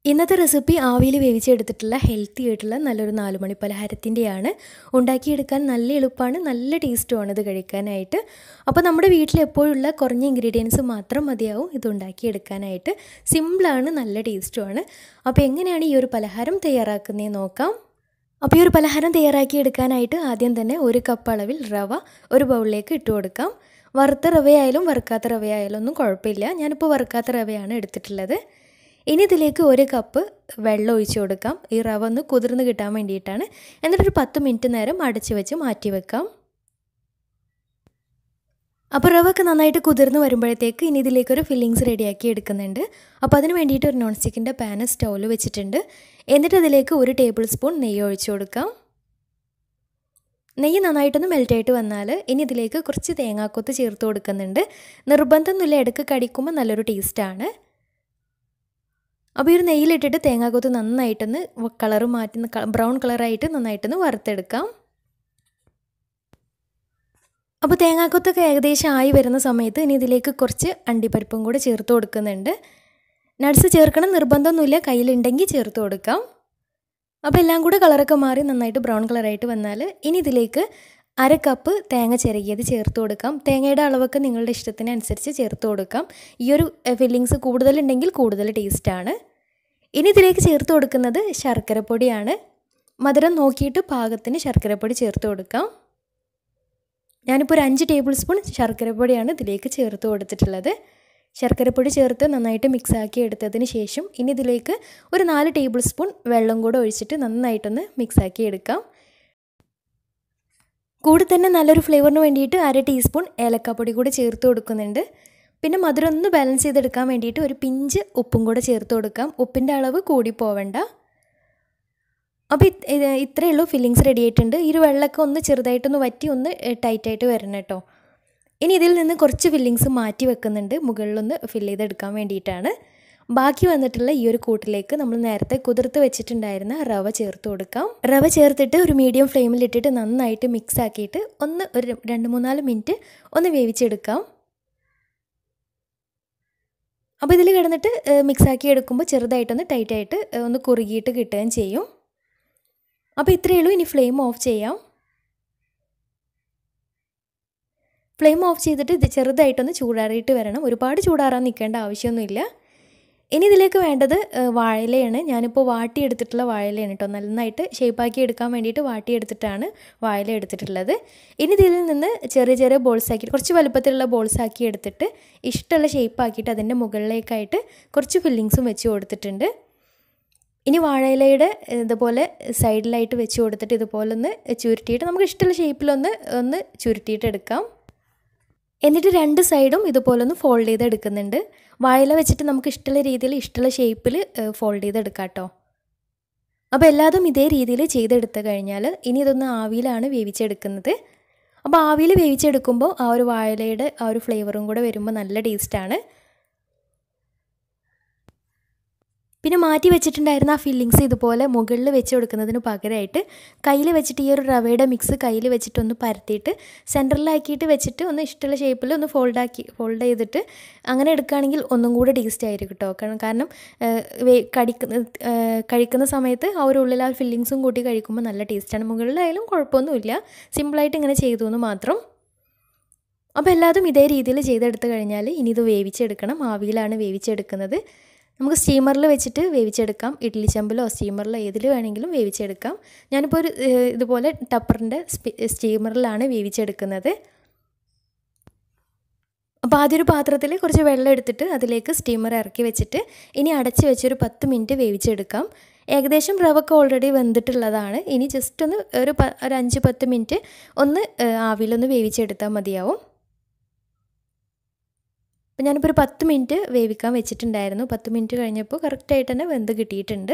ഇന്നത്തെ റെസിപ്പി ആവിയിൽ വേവിച്ചെടുത്തിട്ടുള്ള ഹെൽത്തി ആയിട്ടുള്ള നല്ലൊരു നാലുമണി പലഹാരത്തിൻ്റെയാണ് ഉണ്ടാക്കിയെടുക്കാൻ നല്ല എളുപ്പമാണ് നല്ല ടേസ്റ്റുമാണ് ഇത് കഴിക്കാനായിട്ട് അപ്പോൾ നമ്മുടെ വീട്ടിൽ എപ്പോഴുള്ള കുറഞ്ഞ ഇൻഗ്രീഡിയൻസ് മാത്രം മതിയാവും ഇത് ഉണ്ടാക്കിയെടുക്കാനായിട്ട് സിമ്പിളാണ് നല്ല ടേസ്റ്റുമാണ് അപ്പോൾ എങ്ങനെയാണ് ഈ ഒരു പലഹാരം തയ്യാറാക്കുന്നത് നോക്കാം അപ്പോൾ ഈ ഒരു പലഹാരം തയ്യാറാക്കി എടുക്കാനായിട്ട് ആദ്യം തന്നെ ഒരു കപ്പ് അളവിൽ റവ ഒരു ബൗളിലേക്ക് ഇട്ട് കൊടുക്കാം വറുത്ത റവയായാലും വറുക്കാത്ത റവയായാലും ഒന്നും കുഴപ്പമില്ല ഞാനിപ്പോൾ വറുക്കാത്ത റവയാണ് എടുത്തിട്ടുള്ളത് ഇനി ഇതിലേക്ക് ഒരു കപ്പ് വെള്ളം ഒഴിച്ച് കൊടുക്കാം ഈ റവ ഒന്ന് കുതിർന്ന് കിട്ടാൻ വേണ്ടിയിട്ടാണ് എന്നിട്ടൊരു പത്ത് മിനിറ്റ് നേരം അടച്ച് വെച്ച് മാറ്റി വെക്കാം അപ്പോൾ റവ ഒക്കെ നന്നായിട്ട് കുതിർന്ന് വരുമ്പോഴത്തേക്ക് ഇനി ഇതിലേക്കൊരു ഫില്ലിങ്സ് റെഡിയാക്കി എടുക്കുന്നുണ്ട് അപ്പോൾ അതിന് വേണ്ടിയിട്ട് ഒരു നോൺ സ്റ്റിക്കിൻ്റെ പാന് സ്റ്റൗവിൽ വെച്ചിട്ടുണ്ട് എന്നിട്ട് അതിലേക്ക് ഒരു ടേബിൾ സ്പൂൺ നെയ്യ് ഒഴിച്ചു കൊടുക്കാം നെയ്യ് നന്നായിട്ടൊന്ന് മെൽറ്റായിട്ട് വന്നാൽ ഇനി ഇതിലേക്ക് കുറച്ച് തേങ്ങാക്കൊത്ത് ചേർത്ത് കൊടുക്കുന്നുണ്ട് നിർബന്ധമൊന്നുമില്ല ഇടയ്ക്ക് കടിക്കുമ്പോൾ നല്ലൊരു ടേസ്റ്റാണ് അപ്പോൾ ഈ ഒരു നെയ്യിലിട്ടിട്ട് തേങ്ങാക്കൊത്ത് നന്നായിട്ടൊന്ന് കളർ മാറ്റി ബ്രൗൺ കളറായിട്ട് നന്നായിട്ടൊന്ന് വറുത്തെടുക്കാം അപ്പോൾ തേങ്ങാക്കൊത്തൊക്കെ ഏകദേശം ആയി വരുന്ന സമയത്ത് ഇനി ഇതിലേക്ക് കുറച്ച് അണ്ടിപ്പരിപ്പും കൂടെ ചേർത്ത് കൊടുക്കുന്നുണ്ട് നട്ട്സ് ചേർക്കണം നിർബന്ധമൊന്നുമില്ല കയ്യിലുണ്ടെങ്കിൽ ചേർത്ത് കൊടുക്കാം അപ്പോൾ എല്ലാം കൂടെ കളറൊക്കെ മാറി നന്നായിട്ട് ബ്രൗൺ കളറായിട്ട് വന്നാൽ ഇനി ഇതിലേക്ക് അര കപ്പ് തേങ്ങ ചിരകിയത് ചേർത്ത് കൊടുക്കാം തേങ്ങയുടെ അളവൊക്കെ നിങ്ങളുടെ ഇഷ്ടത്തിനനുസരിച്ച് ചേർത്ത് കൊടുക്കാം ഈ ഒരു ഫില്ലിങ്സ് കൂടുതലുണ്ടെങ്കിൽ കൂടുതൽ ടേസ്റ്റാണ് ഇനി ഇതിലേക്ക് ചേർത്ത് കൊടുക്കുന്നത് ശർക്കരപ്പൊടിയാണ് മധുരം നോക്കിയിട്ട് പാകത്തിന് ശർക്കരപ്പൊടി ചേർത്ത് കൊടുക്കാം ഞാനിപ്പോൾ ഒരു അഞ്ച് ടേബിൾ സ്പൂൺ ശർക്കരപ്പൊടിയാണ് ഇതിലേക്ക് ചേർത്ത് കൊടുത്തിട്ടുള്ളത് ശർക്കരപ്പൊടി ചേർത്ത് നന്നായിട്ട് മിക്സാക്കി എടുത്തതിന് ശേഷം ഇനി ഇതിലേക്ക് ഒരു നാല് ടേബിൾ സ്പൂൺ വെള്ളം കൂടെ ഒഴിച്ചിട്ട് നന്നായിട്ടൊന്ന് മിക്സാക്കി എടുക്കാം കൂടെ തന്നെ നല്ലൊരു ഫ്ലേവറിന് വേണ്ടിയിട്ട് അര ടീസ്പൂൺ ഏലക്കാപ്പൊടി കൂടെ ചേർത്ത് കൊടുക്കുന്നുണ്ട് പിന്നെ മധുരം ഒന്ന് ബാലൻസ് ചെയ്തെടുക്കാൻ വേണ്ടിയിട്ട് ഒരു പിഞ്ച് ഉപ്പും കൂടെ ചേർത്ത് കൊടുക്കാം ഉപ്പിൻ്റെ അളവ് കൂടി പോവണ്ട അപ്പോൾ ഇത്രയേ ഉള്ളൂ ഫില്ലിങ്സ് റെഡി ആയിട്ടുണ്ട് ഈ ഒരു വെള്ളമൊക്കെ ഒന്ന് ചെറുതായിട്ടൊന്ന് വറ്റി ഒന്ന് ടൈറ്റായിട്ട് വരണം കേട്ടോ ഇനി ഇതിൽ നിന്ന് കുറച്ച് ഫില്ലിങ്സ് മാറ്റി വെക്കുന്നുണ്ട് മുകളിലൊന്ന് ഫില്ല് ചെയ്തെടുക്കാൻ വേണ്ടിയിട്ടാണ് ബാക്കി വന്നിട്ടുള്ള ഈ ഒരു കൂട്ടിലേക്ക് നമ്മൾ നേരത്തെ കുതിർത്ത് വെച്ചിട്ടുണ്ടായിരുന്ന റവ ചേർത്ത് കൊടുക്കാം റവ ചേർത്തിട്ട് ഒരു മീഡിയം ഫ്ലെയിമിൽ ഇട്ടിട്ട് നന്നായിട്ട് മിക്സ് ആക്കിയിട്ട് ഒന്ന് ഒരു രണ്ട് മൂന്നാല് മിനിറ്റ് ഒന്ന് വേവിച്ചെടുക്കാം അപ്പോൾ ഇതിൽ കിടന്നിട്ട് മിക്സാക്കി എടുക്കുമ്പോൾ ചെറുതായിട്ടൊന്ന് ടൈറ്റായിട്ട് ഒന്ന് കുറുകിയിട്ട് കിട്ടുകയും ചെയ്യും അപ്പോൾ ഇത്രയേ ഉള്ളൂ ഇനി ഫ്ലെയിം ഓഫ് ചെയ്യാം ഫ്ലെയിം ഓഫ് ചെയ്തിട്ട് ഇത് ചെറുതായിട്ടൊന്ന് ചൂടാറിയിട്ട് വരണം ഒരുപാട് ചൂടാറാൻ നിൽക്കേണ്ട ആവശ്യമൊന്നുമില്ല ഇനി ഇതിലേക്ക് വേണ്ടത് വാഴയിലയാണ് ഞാനിപ്പോൾ വാട്ടിയെടുത്തിട്ടുള്ള വാഴയിലയാണ് കേട്ടോ നന്നായിട്ട് ഷേപ്പാക്കി എടുക്കാൻ വേണ്ടിയിട്ട് വാട്ടിയെടുത്തിട്ടാണ് വാഴയില എടുത്തിട്ടുള്ളത് ഇനി ഇതിൽ നിന്ന് ചെറിയ ചെറിയ ബോൾസ് ആക്കി കുറച്ച് വലുപ്പത്തിലുള്ള ബോൾസ് ആക്കി എടുത്തിട്ട് ഇഷ്ടമുള്ള ഷേപ്പ് ആക്കിയിട്ട് അതിൻ്റെ മുകളിലേക്കായിട്ട് കുറച്ച് ഫില്ലിങ്സും വെച്ച് കൊടുത്തിട്ടുണ്ട് ഇനി വാഴയിലയുടെ ഇതുപോലെ സൈഡിലായിട്ട് വെച്ച് കൊടുത്തിട്ട് ഇതുപോലെ ഒന്ന് ചുരുട്ടിയിട്ട് നമുക്ക് ഇഷ്ടമുള്ള ഷേപ്പിലൊന്ന് ഒന്ന് ചുരുട്ടിയിട്ട് എടുക്കാം എന്നിട്ട് രണ്ട് സൈഡും ഇതുപോലെ ഒന്ന് ഫോൾഡ് ചെയ്ത് എടുക്കുന്നുണ്ട് വാഴയില വെച്ചിട്ട് നമുക്ക് ഇഷ്ടമുള്ള രീതിയിൽ ഇഷ്ടമുള്ള ഷേപ്പിൽ ഫോൾഡ് ചെയ്തെടുക്കാം കേട്ടോ അപ്പോൾ എല്ലാതും ഇതേ രീതിയിൽ ചെയ്തെടുത്ത് കഴിഞ്ഞാൽ ഇനി ഇതൊന്ന് ആവിയിലാണ് വേവിച്ചെടുക്കുന്നത് അപ്പോൾ ആവിയിൽ വേവിച്ചെടുക്കുമ്പോൾ ആ ഒരു വാഴയിലയുടെ ആ ഒരു ഫ്ലേവറും കൂടെ വരുമ്പോൾ നല്ല ടേസ്റ്റാണ് പിന്നെ മാറ്റി വെച്ചിട്ടുണ്ടായിരുന്ന ആ ഫില്ലിങ്സ് ഇതുപോലെ മുകളിൽ വെച്ച് കൊടുക്കുന്നതിന് പകരമായിട്ട് കയ്യിൽ വെച്ചിട്ട് ഈ ഒരു റവയുടെ മിക്സ് കയ്യിൽ വെച്ചിട്ട് ഒന്ന് പരത്തിയിട്ട് സെൻറ്ററിലാക്കിയിട്ട് വെച്ചിട്ട് ഒന്ന് ഇഷ്ടമുള്ള ഷേപ്പിൽ ഒന്ന് ഫോൾഡാക്കി ഫോൾഡ് ചെയ്തിട്ട് അങ്ങനെ എടുക്കുകയാണെങ്കിൽ ഒന്നും കൂടെ ടേസ്റ്റ് ആയിരിക്കും കേട്ടോ കാരണം കാരണം കടിക്കുന്ന കഴിക്കുന്ന സമയത്ത് ആ ഒരു ഉള്ളിൽ ആ ഫില്ലിങ്സും കൂട്ടി കഴിക്കുമ്പോൾ നല്ല ടേസ്റ്റാണ് മുകളിലായാലും കുഴപ്പമൊന്നുമില്ല സിമ്പിളായിട്ട് ഇങ്ങനെ ചെയ്തു എന്ന് മാത്രം അപ്പോൾ എല്ലാതും ഇതേ രീതിയിൽ ചെയ്തെടുത്ത് കഴിഞ്ഞാൽ ഇനി ഇത് വേവിച്ചെടുക്കണം ആവിയിലാണ് വേവിച്ചെടുക്കുന്നത് നമുക്ക് സ്റ്റീമറിൽ വെച്ചിട്ട് വേവിച്ചെടുക്കാം ഇഡ്ഡലി ചെമ്പിലോ സ്റ്റീമറിലോ ഏതിൽ വേണമെങ്കിലും വേവിച്ചെടുക്കാം ഞാനിപ്പോൾ ഒരു ഇതുപോലെ ടപ്പറിൻ്റെ സ്റ്റീമറിലാണ് വേവിച്ചെടുക്കുന്നത് അപ്പോൾ ആദ്യം ഒരു പാത്രത്തിൽ കുറച്ച് വെള്ളം എടുത്തിട്ട് അതിലേക്ക് സ്റ്റീമർ ഇറക്കി വെച്ചിട്ട് ഇനി അടച്ച് വെച്ചൊരു പത്ത് മിനിറ്റ് വേവിച്ചെടുക്കാം ഏകദേശം റവൊക്കെ ഓൾറെഡി വെന്തിട്ടുള്ളതാണ് ഇനി ജസ്റ്റ് ഒന്ന് ഒരു ഒരു അഞ്ച് പത്ത് മിനിറ്റ് ഒന്ന് ആവിയിലൊന്ന് വേവിച്ചെടുത്താൽ മതിയാവും അപ്പോൾ ഞാനിപ്പോൾ ഒരു പത്ത് മിനിറ്റ് വേവിക്കാൻ വെച്ചിട്ടുണ്ടായിരുന്നു പത്ത് മിനിറ്റ് കഴിഞ്ഞപ്പോൾ കറക്റ്റായിട്ട് തന്നെ വെന്ത് കിട്ടിയിട്ടുണ്ട്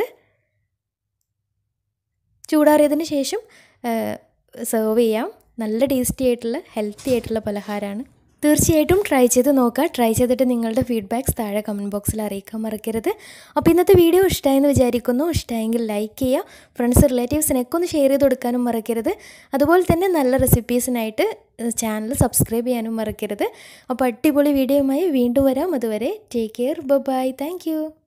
ചൂടാറിയതിന് ശേഷം സെർവ് ചെയ്യാം നല്ല ടേസ്റ്റി ആയിട്ടുള്ള ഹെൽത്തി ആയിട്ടുള്ള പലഹാരമാണ് തീർച്ചയായിട്ടും ട്രൈ ചെയ്ത് നോക്കുക ട്രൈ ചെയ്തിട്ട് നിങ്ങളുടെ ഫീഡ്ബാക്ക്സ് താഴെ കമൻറ്റ് ബോക്സിൽ അറിയിക്കാൻ മറക്കരുത് അപ്പോൾ ഇന്നത്തെ വീഡിയോ ഇഷ്ടമായെന്ന് വിചാരിക്കുന്നു ഇഷ്ടമായെങ്കിൽ ലൈക്ക് ചെയ്യുക ഫ്രണ്ട്സ് റിലേറ്റീവ്സിനൊക്കെ ഒന്ന് ഷെയർ ചെയ്ത് കൊടുക്കാനും മറക്കരുത് അതുപോലെ തന്നെ നല്ല റെസിപ്പീസിനായിട്ട് ചാനൽ സബ്സ്ക്രൈബ് ചെയ്യാനും മറക്കരുത് അപ്പോൾ അടിപൊളി വീഡിയോയുമായി വീണ്ടും വരാം അതുവരെ ടേക്ക് കെയർ ബൈ താങ്ക്